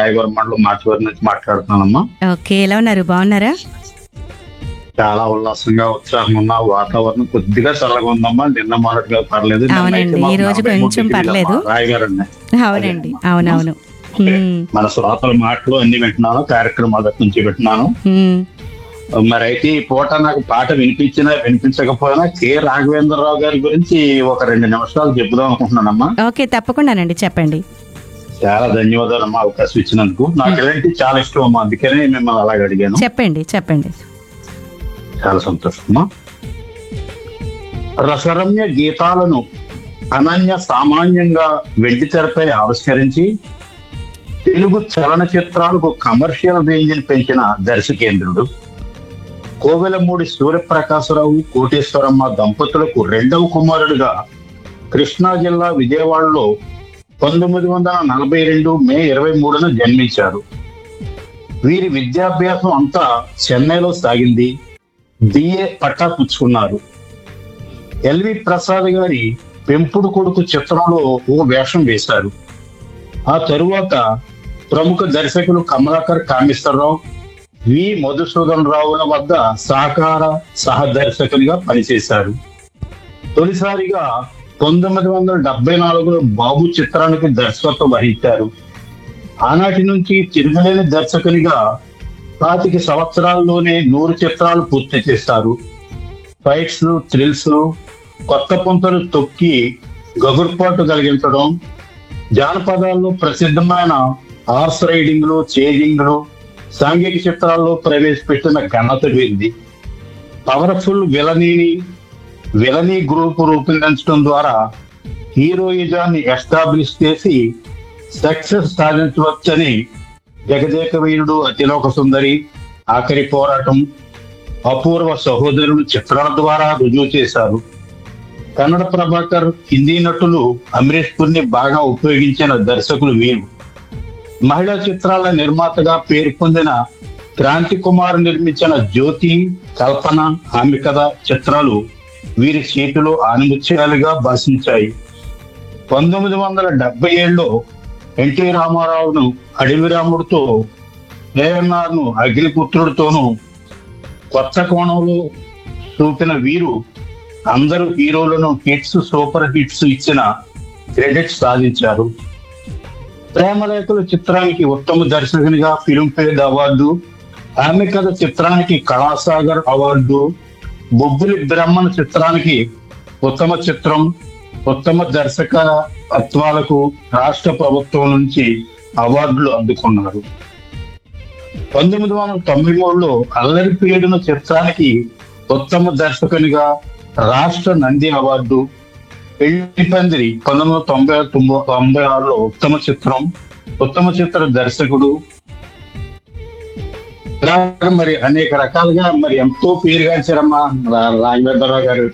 రాయవరం మండలం మాచివారి నుంచి మాట్లాడుతున్నానమ్మా ఓకే ఎలా ఉన్నారు బాగున్నారా చాలా ఉల్లాసంగా ఉత్సాహంగా ఉన్న వాతావరణం కొద్దిగా చల్లగా ఉందమ్మా నిన్న మొదటిగా పర్లేదు నిన్న అవునండి, అయితే మాకు ఈ రోజు 43 కొంచెం డిగ్రీలమ్మా. పర్లేదు. రాయగారండి అవునండి అవునవును ఉమ్, మన శ్రోతల మాటలు అన్ని వింటున్నాను కార్యక్రమాల నుంచి వింటున్నాను ఉమ్. మరి అయితే ఈ పూట నాకు పాట వినిపించినా వినిపించకపోయినా కె రాఘవేంద్రరావు గారి గురించి ఒక రెండు నిమిషాలు చెబుదాం అనుకుంటున్నానమ్మా ఓకే తప్పకుండానండి చెప్పండి చాలా ధన్యవాదాలమ్మా అవకాశం ఇచ్చినందుకు నాకు ఇలాంటి చాలా ఇష్టం అమ్మా అందుకనే మిమ్మల్ని అలాగ అడిగాను చెప్పండి చెప్పండి చాలా సంతోషమ్మా రసరమ్య గీతాలను అనన్య సామాన్యంగా వెండి తెరపై ఆవిష్కరించి తెలుగు చలనచిత్రాలకు కమర్షియల్ రేంజ్ పెంచిన దర్శకేంద్రుడు కోవెలమూడి సూర్యప్రకాశరావు కోటేశ్వరమ్మ దంపతులకు రెండవ కుమారుడిగా కృష్ణా జిల్లా విజయవాడలో పంతొమ్మిది వందల నలభై రెండు మే ఇరవై మూడున జన్మించారు వీరి విద్యాభ్యాసం అంతా చెన్నైలో సాగింది బిఏ పట్టా పుచ్చుకున్నారు ఎల్వి ప్రసాద్ గారి పెంపుడు కొడుకు చిత్రంలో ఓ వేషం వేశారు ఆ తరువాత ప్రముఖ దర్శకులు కమలాకర్ కామేశ్వరరావు వి మధుసూదన్ రావుల వద్ద సహకార సహదర్శకునిగా పనిచేశారు తొలిసారిగా పంతొమ్మిది వందల డెబ్బై నాలుగులో బాబు చిత్రానికి దర్శకత్వం వహించారు ఆనాటి నుంచి తిరగలేని దర్శకునిగా పాతిక సంవత్సరాల్లోనే నూరు చిత్రాలు పూర్తి చేస్తారు ఫైట్స్ థ్రిల్స్ కొత్త పుంతలు తొక్కి గగుర్పాటు కలిగించడం జానపదాల్లో ప్రసిద్ధమైన హార్స్ రైడింగ్లు చేజింగ్లు సాంఘిక చిత్రాల్లో ప్రవేశపెట్టిన ఘనత వీరిది పవర్ఫుల్ విలనీని విలనీ గ్రూప్ రూపొందించడం ద్వారా హీరోయిజాన్ని ఎస్టాబ్లిష్ చేసి సక్సెస్ సాధించవచ్చని జగదేక వీరుడు అతిలోక సుందరి ఆఖరి పోరాటం అపూర్వ సహోదరులు చిత్రాల ద్వారా రుజువు చేశారు కన్నడ ప్రభాకర్ హిందీ నటులు అమరీష్ పుర్ని బాగా ఉపయోగించిన దర్శకులు వీరు మహిళా చిత్రాల నిర్మాతగా పేరు పొందిన క్రాంతి కుమార్ నిర్మించిన జ్యోతి కల్పన ఆమె కథ చిత్రాలు వీరి చేతిలో ఆనిముత్యాలుగా భాషించాయి పంతొమ్మిది వందల డెబ్బై ఏడులో ఎన్టీ రామారావును అడవి రాముడితో ఏఎన్ఆర్ ను అగ్నిపుత్రుడితోనూ కొత్త కోణంలో చూపిన వీరు అందరూ హీరోలను హిట్స్ సూపర్ హిట్స్ ఇచ్చిన క్రెడిట్స్ సాధించారు ప్రేమలేఖలు చిత్రానికి ఉత్తమ దర్శకునిగా ఫిల్మ్ఫేర్ అవార్డు ఆమె కథ చిత్రానికి కళాసాగర్ అవార్డు బొబ్బులి బ్రహ్మణ చిత్రానికి ఉత్తమ చిత్రం ఉత్తమ దర్శకత్వాలకు రాష్ట్ర ప్రభుత్వం నుంచి అవార్డులు అందుకున్నారు పంతొమ్మిది వందల తొంభై మూడులో అల్లరి పీడున చిత్రానికి ఉత్తమ దర్శకునిగా రాష్ట్ర నంది అవార్డు పెళ్లి పందిరి పంతొమ్మిది వందల తొంభై తొంభై తొంభై ఆరులో ఉత్తమ చిత్రం ఉత్తమ చిత్ర దర్శకుడు ఇలా మరి అనేక రకాలుగా మరి ఎంతో పేరుగాంచారమ్మా రా- రాఘవేంద్రరావు గారు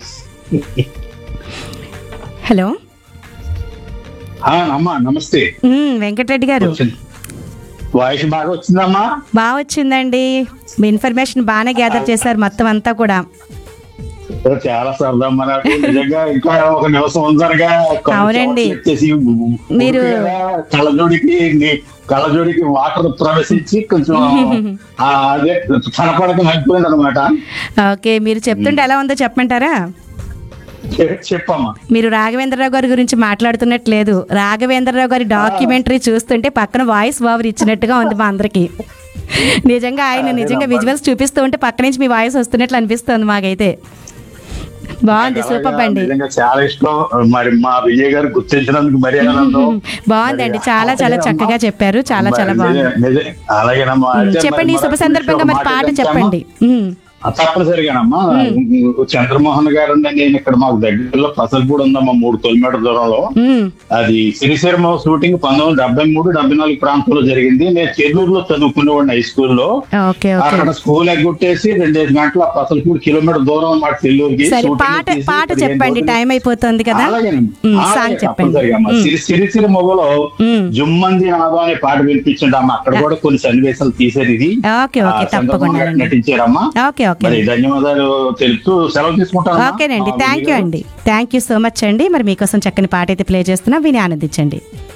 హలో ఆ, అమ్మా నమస్తే ఉమ్, వెంకటరెడ్డి గారు వచ్చింది. వాయిస్ బాగా వచ్చిందమ్మా బాగా వచ్చిందండి మీ ఇన్ఫర్మేషన్ బాగానే గ్యాదర్ చేశారు మొత్తం అంతా కూడా ఓ, చాలా సరదా అమ్మా నాకు నిజంగా ఇంకా ఒక నిమిషం ఉందనగా కొన్ని అవునండి. చోట్ల వచ్చేసి మీరు- ఊరికే కళ్ళజోడికి నీ- కళ్ళజోడికి వాటర్ ప్రవేశించి కొంచెం ఆ, అదే కనపడక అయిపోయింది అనమాట ఓకే మీరు చెప్తుంటే ఎలా ఉందో చెప్పమంటారా చెప్పమ్మా మీరు రాఘవేంద్రరావు గారి గురించి మాట్లాడుతున్నట్టు లేదు రాఘవేంద్రరావు గారి డాక్యుమెంటరీ చూస్తుంటే పక్కన వాయిస్ ఓవర్ ఇచ్చినట్టుగా ఉంది మా అందరికి నిజంగా ఆయన నిజంగా విజువల్స్ చూపిస్తూ ఉంటే పక్క నుంచి మీ వాయిస్ వస్తున్నట్లు అనిపిస్తుంది మాకైతే బాగుంది సూపర్ అండి నిజంగా చాలా ఇష్టం మరి మా విజయ్ గారు గుర్తించినందుకు మరి ఆనందం. బాగుందండి చాలా చాలా చక్కగా చెప్పారు చాలా చాలా మరి బాగుంది నిజ- నిజ- అలాగేనమ్మా అయితే చెప్పండి ఈ మరి శుభ మరొక సందర్భంగా మరి విషయం పాట మాట్లాడదామా? చెప్పండి ఉమ్. ఆ, తప్పనిసరిగానమ్మా చంద్రమోహన్ గారు నేను ఇక్కడ మాకు దగ్గరలో పసల్పూడి ఉందమ్మా మూడు కిలోమీటర్ దూరంలో ఉమ్. అది సిరిసిరమ షూటింగ్ పంతొమ్మిది వందల డెబ్బై మూడు డెబ్బై నాలుగు ప్రాంతంలో జరిగింది నేను చెల్లూరులో చదువుకునేవాడిని హై స్కూల్లో ఓకే ఓకే అక్కడ స్కూల్ ఎగ్గొట్టేసి రెండేసి గంటల పసల్పూడి కిలోమీటర్ దూరం అన్నమాట చెల్లూరుకి సరే షూటింగ్ పాట తీసి పాట పదిహేను చెప్పండి రోజులు- టైం అయిపోతుంది కదా అలాగేనమ్మా. ఉమ్, అలాగే సాంగ్ చెప్పండి తప్పనిసరిగా అమ్మా. సిరి- సిరిసిర మొగలో ఉమ్. జుమ్మంది నాదో అనే పాట వినిపించండి అమ్మ అక్కడ కూడా కొన్ని సన్నివేశాలు తీసేది ఇది ఓకే ఓకే ఆ, చంద్రబాబు తప్పకుండా గారు నటించారమ్మా ఓకే ఓకే మరి ధన్యవాదాలు తెలుపుతూ సెలవు తీసుకుంటాను ఓకేనండి థ్యాంక్ యూ అండి థ్యాంక్ యూ సో మచ్ అండి మరి మీకోసం చక్కని పాట అయితే ప్లే చేస్తున్నా విని ఆనందించండి